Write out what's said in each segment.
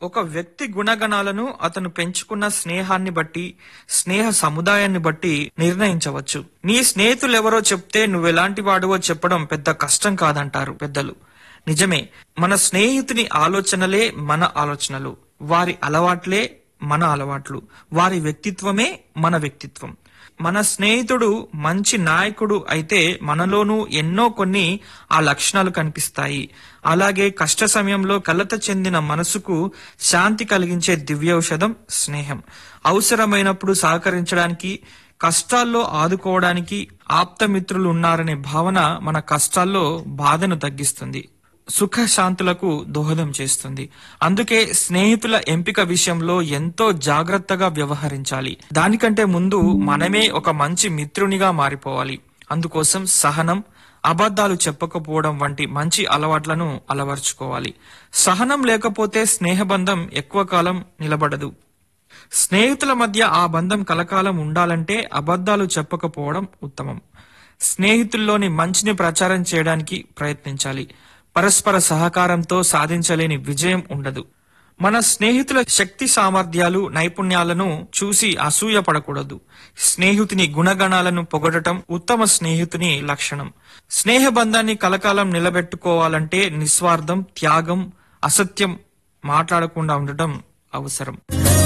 ఒక వ్యక్తి గుణగణాలను అతను పెంచుకున్న స్నేహాన్ని బట్టి స్నేహ సముదాయాన్ని బట్టి నిర్ణయించవచ్చు నీ స్నేహితులెవరో చెప్తే నువ్వెలాంటి వాడివో చెప్పడం పెద్ద కష్టం కాదంటారు పెద్దలు నిజమే మన స్నేహితుని ఆలోచనలే మన ఆలోచనలు వారి అలవాట్లే మన అలవాట్లు వారి వ్యక్తిత్వమే మన వ్యక్తిత్వం మన స్నేహితుడు మంచి నాయకుడు అయితే మనలోనూ ఎన్నో కొన్ని ఆ లక్షణాలు కనిపిస్తాయి అలాగే కష్ట సమయంలో కలత చెందిన మనసుకు శాంతి కలిగించే దివ్యౌషధం స్నేహం అవసరమైనప్పుడు సహకరించడానికి కష్టాల్లో ఆదుకోవడానికి ఆప్తమిత్రులు ఉన్నారనే భావన మన కష్టాల్లో బాధను తగ్గిస్తుంది సుఖ శాంతులకు దోహదం చేస్తుంది అందుకే స్నేహితుల ఎంపిక విషయంలో ఎంతో జాగ్రత్తగా వ్యవహరించాలి దానికంటే ముందు మనమే ఒక మంచి మిత్రునిగా మారిపోవాలి అందుకోసం సహనం అబద్ధాలు చెప్పకపోవడం వంటి మంచి అలవాట్లను అలవర్చుకోవాలి సహనం లేకపోతే స్నేహబంధం ఎక్కువ కాలం నిలబడదు స్నేహితుల మధ్య ఆ బంధం కలకాలం ఉండాలంటే అబద్ధాలు చెప్పకపోవడం ఉత్తమం స్నేహితుల్లోని మంచిని ప్రచారం చేయడానికి ప్రయత్నించాలి పరస్పర సహకారంతో సాధించలేని విజయం ఉండదు మన స్నేహితుల శక్తి సామర్థ్యాలు నైపుణ్యాలను చూసి అసూయ పడకూడదు స్నేహితుని గుణగణాలను పొగడటం ఉత్తమ స్నేహితుని లక్షణం స్నేహ బంధాన్ని కలకాలం నిలబెట్టుకోవాలంటే నిస్వార్థం త్యాగం అసత్యం మాట్లాడకుండా ఉండటం అవసరం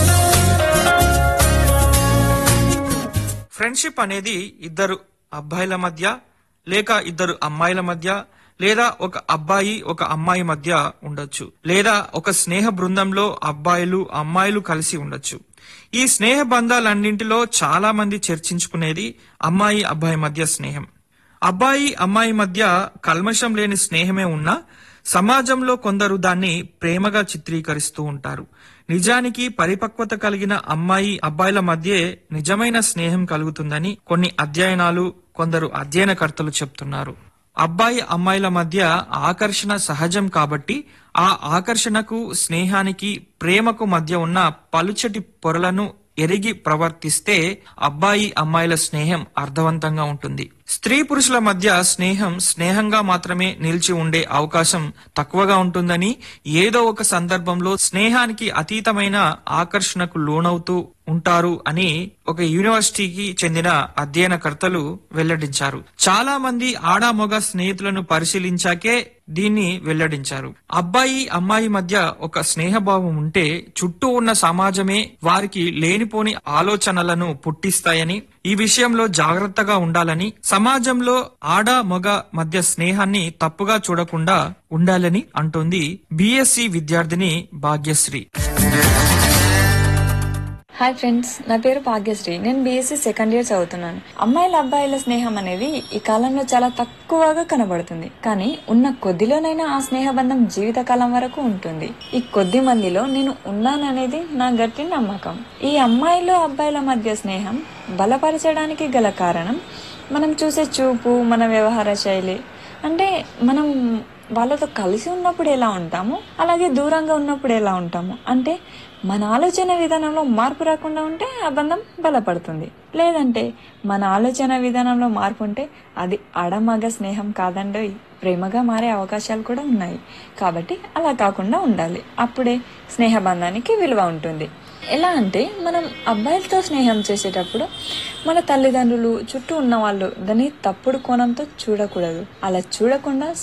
ఫ్రెండ్షిప్ అనేది ఇద్దరు అబ్బాయిల మధ్య లేక ఇద్దరు అమ్మాయిల మధ్య లేదా ఒక అబ్బాయి ఒక అమ్మాయి మధ్య ఉండొచ్చు లేదా ఒక స్నేహ బృందంలో అబ్బాయిలు అమ్మాయిలు కలిసి ఉండొచ్చు ఈ స్నేహ బంధాలన్నింటిలో చాలా మంది చర్చించుకునేది అమ్మాయి అబ్బాయి మధ్య స్నేహం అబ్బాయి అమ్మాయి మధ్య కల్మషం లేని స్నేహమే ఉన్నా సమాజంలో కొందరు దాన్ని ప్రేమగా చిత్రీకరిస్తూ ఉంటారు నిజానికి పరిపక్వత కలిగిన అమ్మాయి అబ్బాయిల మధ్యే నిజమైన స్నేహం కలుగుతుందని కొన్ని అధ్యయనాలు కొందరు అధ్యయనకర్తలు చెప్తున్నారు అబ్బాయి అమ్మాయిల మధ్య ఆకర్షణ సహజం కాబట్టి ఆ ఆకర్షణకు స్నేహానికి ప్రేమకు మధ్య ఉన్న పలుచటి పొరలను ఎరిగి ప్రవర్తిస్తే అబ్బాయి అమ్మాయిల స్నేహం అర్థవంతంగా ఉంటుంది స్త్రీ పురుషుల మధ్య స్నేహం స్నేహంగా మాత్రమే నిలిచి ఉండే అవకాశం తక్కువగా ఉంటుందని ఏదో ఒక సందర్భంలో స్నేహానికి అతీతమైన ఆకర్షణకు లోనవుతూ ఉంటారు అని ఒక యూనివర్సిటీకి చెందిన అధ్యయనకర్తలు వెల్లడించారు చాలా మంది ఆడా మగ స్నేహితులను పరిశీలించాకే దీన్ని వెల్లడించారు అబ్బాయి అమ్మాయి మధ్య ఒక స్నేహభావం ఉంటే చుట్టూ ఉన్న సమాజమే వారికి లేనిపోని ఆలోచనలను పుట్టిస్తాయని ఈ విషయంలో జాగ్రత్తగా ఉండాలని సమాజంలో ఆడ మగ మధ్య స్నేహాన్ని తప్పుగా చూడకుండా ఉండాలని అంటోంది బిఎస్సి విద్యార్థిని భాగ్యశ్రీ హాయ్ ఫ్రెండ్స్ నా పేరు భాగ్యశ్రీ నేను బీఎస్సీ సెకండ్ ఇయర్ చదువుతున్నాను అమ్మాయిల అబ్బాయిల స్నేహం అనేది ఈ కాలంలో చాలా తక్కువగా కనబడుతుంది కానీ ఉన్న కొద్దిలోనైనా ఆ స్నేహబంధం జీవితకాలం వరకు ఉంటుంది ఈ కొద్ది మందిలో నేను ఉన్నాననేది నా గట్టి నమ్మకం ఈ అమ్మాయిలు అబ్బాయిల మధ్య స్నేహం బలపరచడానికి గల కారణం మనం చూసే చూపు మన వ్యవహార శైలి అంటే మనం వాళ్ళతో కలిసి ఉన్నప్పుడు ఎలా ఉంటాము అలాగే దూరంగా ఉన్నప్పుడు ఎలా ఉంటాము అంటే మన ఆలోచన విధానంలో మార్పు రాకుండా ఉంటే ఆ బంధం బలపడుతుంది లేదంటే మన ఆలోచన విధానంలో మార్పు ఉంటే అది అడమగ స్నేహం కాదండి ప్రేమగా మారే అవకాశాలు కూడా ఉన్నాయి కాబట్టి అలా కాకుండా ఉండాలి అప్పుడే స్నేహ బంధానికి విలువ ఉంటుంది ఎలా అంటే మనం అబ్బాయిలతో స్నేహం చేసేటప్పుడు మన తల్లిదండ్రులు చుట్టూ ఉన్న వాళ్ళు దాన్ని తప్పుడు కోణంతో చూడకూడదు అలా చూడకుండా